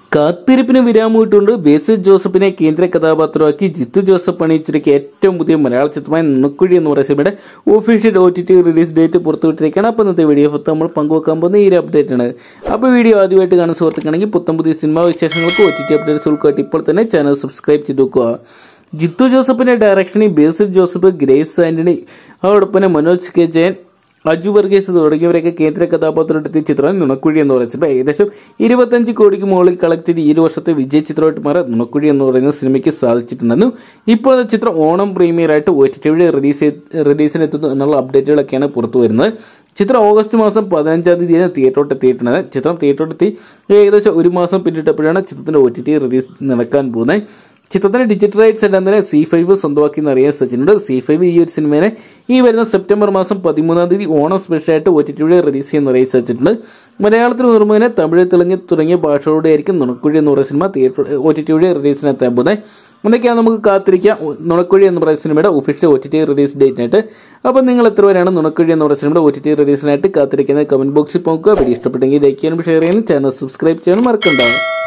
കാത്തിരിപ്പിന് വിരാമമിട്ടുണ്ട് ബേസിൽ ജോസഫിനെ കേന്ദ്ര കഥാപാത്രമാക്കി ജിത്തു ജോസഫ് അണിയിച്ചിരിക്കുക ഏറ്റവും പുതിയ മലയാള ചിത്രമായ നുണക്കുഴി എന്ന് പറയുന്ന സിനിമയുടെ official O T T release date പുറത്തുവിട്ടിരിക്കുകയാണ് അപ്പോൾ ഇന്നത്തെ വീഡിയോ ഫസ്റ്റ് നമ്മൾ പങ്കുവെക്കാൻ പോകുന്ന ഈ ഒരു അപ്ഡേറ്റ് ആണ് അപ്പോൾ വീഡിയോ ആദ്യമായിട്ട് കാണുന്ന സുഹൃത്തുക്കാണെങ്കിൽ പുത്തം പുതിയ സിനിമാ വിശേഷങ്ങൾക്ക് ഒ ടി ടി അപ്ഡേറ്റ്സ് ഉൾക്കായിട്ട് ഇപ്പോൾ തന്നെ ചാനൽ സബ്സ്ക്രൈബ് ചെയ്ത് വെക്കുക ജിത്തു ജോസഫിന്റെ ഡയറക്ഷനിൽ ബേസിൽ ജോസഫ് ഗ്രേസ് ആന്റണി അതോടൊപ്പം തന്നെ മനോജ് കെ ജയൻ അജു വർഗീസ് തുടങ്ങിയവരൊക്കെ കേന്ദ്ര കഥാപാത്രമെത്തിയ ചിത്രം നുണക്കുഴി എന്ന് പറയുന്നത് ചിത്രം ഏകദേശം ഇരുപത്തഞ്ച് കോടിക്ക് മുകളിൽ കളക്ട് ചെയ്ത് ഈ ഒരു വർഷത്തെ വിജയ ചിത്രമായിട്ട് മാറാൻ നുണക്കുഴി എന്ന് പറയുന്ന സിനിമയ്ക്ക് സാധിച്ചിട്ടുണ്ടെന്നും ഇപ്പോൾ അത് ചിത്രം ഓണം പ്രീമിയർ ആയിട്ട് ഒ ടി ടി വഴി റിലീസ് റിലീസിനെത്തുന്നു എന്നുള്ള അപ്ഡേറ്റുകളൊക്കെയാണ് പുറത്തു വരുന്നത് ചിത്രം ഓഗസ്റ്റ് മാസം പതിനഞ്ചാം തീയതിയാണ് തിയേറ്ററോട്ട് എത്തിയിട്ടുള്ളത് ചിത്രം തിയേറ്ററോട്ടെത്തി ഏകദേശം ഒരു മാസം പിന്നിട്ടപ്പോഴാണ് ചിത്രത്തിന്റെ ഒ ടി ടി റിലീസ് നടക്കാൻ പോകുന്നത് ചിത്രത്തിന്റെ ഡിജിറ്റൽ റൈറ്റ്സ് എല്ലാം തന്നെ സി ഫൈവ് സ്വന്തമാക്കി എന്നറിയാൻ സച്ചിനുണ്ട് സി ഫൈവ് ഈ ഒരു സിനിമയെ ഈ വരുന്ന സെപ്റ്റംബർ മാസം പതിമൂന്നാം തീയതി ഓണം സ്പെഷ്യലായിട്ട് ഒ ടി ടിയുടെ റിലീസ് ചെയ്യുന്ന അറിയാൻ സച്ചിട്ടുണ്ട് മലയാളത്തിൽ നിർമ്മിനെ തമിഴ് തെലുങ്ക് തുടങ്ങിയ ഭാഷകളുടെ ആയിരിക്കും നുണക്കുഴി എന്ന് പറയുന്ന സിനിമ തിയേറ്റർ ഒ ടി ടിയുടെ റിലീസിനെത്താൻ പോകുന്നത് എന്തൊക്കെയാണ് നമുക്ക് കാത്തിരിക്കാം നുണക്കുഴി എന്ന് പറയുന്ന സിനിമയുടെ official O T T release ഡേറ്റിനായിട്ട് അപ്പോൾ നിങ്ങൾ എത്ര പേരാണ് നുണക്കുഴി എന്ന് പറയുന്ന സിനിമയുടെ ഒ ടി ടി റിലീസിനായിട്ട് കാത്തിരിക്കുന്നത് കമന്റ് ബോക്സിൽ പോകുക വീഡിയോ ഇഷ്ടപ്പെട്ടെങ്കിൽ ലൈക്ക് ചെയ്യാനും ഷെയർ ചെയ്യാനും ചാനൽ സബ്സ്ക്രൈബ് ചെയ്യാനും മറക്കണ്ടാവും